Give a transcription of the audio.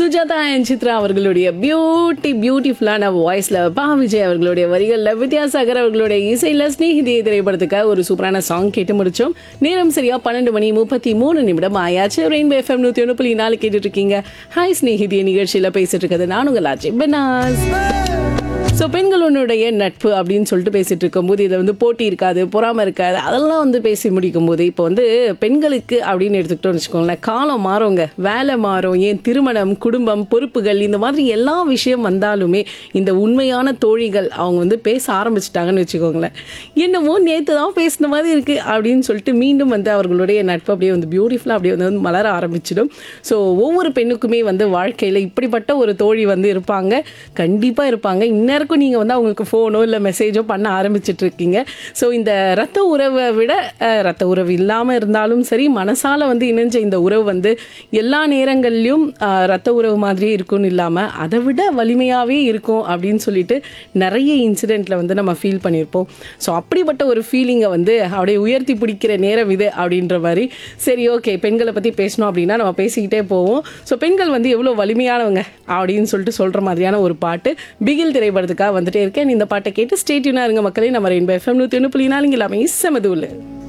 Sujatha and Chitra அவர்களுடைய beauty பியூட்டிஃபுல்லான வாய்ஸ்ல பா விஜய் அவர்களுடைய வரிகள்ல வித்யாசாகர் அவர்களுடைய இசையில ஸ்நேகிதியை திரைப்படத்துக்காக ஒரு சூப்பரான சாங் கேட்டு முடிச்சோம் நேரம் சரியா பன்னெண்டு மணி முப்பத்தி மூணு நிமிடம் ஆயாச்சு ரெயின்போ எஃப்எம் நூத்தி ஒன்று புள்ளி நாலு கேட்டுட்டு இருக்கீங்க ஹாய் ஸ்நேகிதி நிகழ்ச்சியில பேசிட்டு இருக்கிறது நான் உங்கள் ஆச்சி பெனாஸ் ஸோ பெண்களுடைய நட்பு அப்படின்னு சொல்லிட்டு பேசிட்டு இருக்கும்போது இதை வந்து போட்டி இருக்காது பொறாமை இருக்காது அதெல்லாம் வந்து பேசி முடிக்கும் போது இப்போ வந்து பெண்களுக்கு அப்படின்னு எடுத்துக்கிட்டோம்னு வச்சுக்கோங்களேன் காலம் மாறுங்க வேலை மாறும் ஏன் திருமணம் குடும்பம் பொறுப்புகள் இந்த மாதிரி எல்லா விஷயம் வந்தாலுமே இந்த உண்மையான தோழிகள் அவங்க வந்து பேச ஆரம்பிச்சிட்டாங்கன்னு வச்சுக்கோங்களேன் என்னமோ நேற்று தான் பேசின மாதிரி இருக்கு அப்படின்னு சொல்லிட்டு மீண்டும் வந்து அவர்களுடைய நட்பு அப்படியே வந்து பியூட்டிஃபுல்லாக அப்படியே வந்து மலர ஆரம்பிச்சிடும் ஸோ ஒவ்வொரு பெண்ணுக்குமே வந்து வாழ்க்கையில் இப்படிப்பட்ட ஒரு தோழி வந்து இருப்பாங்க கண்டிப்பாக இருப்பாங்க இந்நேரக்கும் நீங்கள் வந்து அவங்களுக்கு ஃபோனோ இல்லை மெசேஜோ பண்ண ஆரம்பிச்சிட்டு இருக்கீங்க ஸோ இந்த ரத்த உறவை விட அஹ், ரத்த உறவு இல்லாமல் இருந்தாலும் சரி மனசால வந்து இணைஞ்ச இந்த உறவு வந்து எல்லா நேரங்கள்லையும் அஹ், ரத்த உறவு மாதிரியே இருக்கும்னு இல்லாமல் அதை விட வலிமையாகவே இருக்கும் அப்படின்னு சொல்லிட்டு நிறைய இன்சிடெண்ட்டில் வந்து நம்ம ஃபீல் பண்ணியிருப்போம் ஸோ அப்படிப்பட்ட ஒரு ஃபீலிங்கை வந்து அப்படியே உயர்த்தி பிடிக்கிற நேரம் இது அப்படின்ற மாதிரி சரி ஓகே பெண்களை பற்றி பேசணும் அப்படின்னா நம்ம பேசிக்கிட்டே போவோம் ஸோ பெண்கள் வந்து எவ்வளோ வலிமையானவங்க அப்படின்னு சொல்லிட்டு சொல்கிற மாதிரியான ஒரு பாட்டு பிகில் திரைப்படத்துக்காக வந்துட்டே இருக்கேன் இந்த பாட்டை கேட்டு ஸ்டேட்யூனாக இருங்க மக்களே நம்ம ரெயின்போ எஃப்எம் நூற்றி ஒன்று புள்ளி நாலுங்க எல்லாமே செமது உள்ள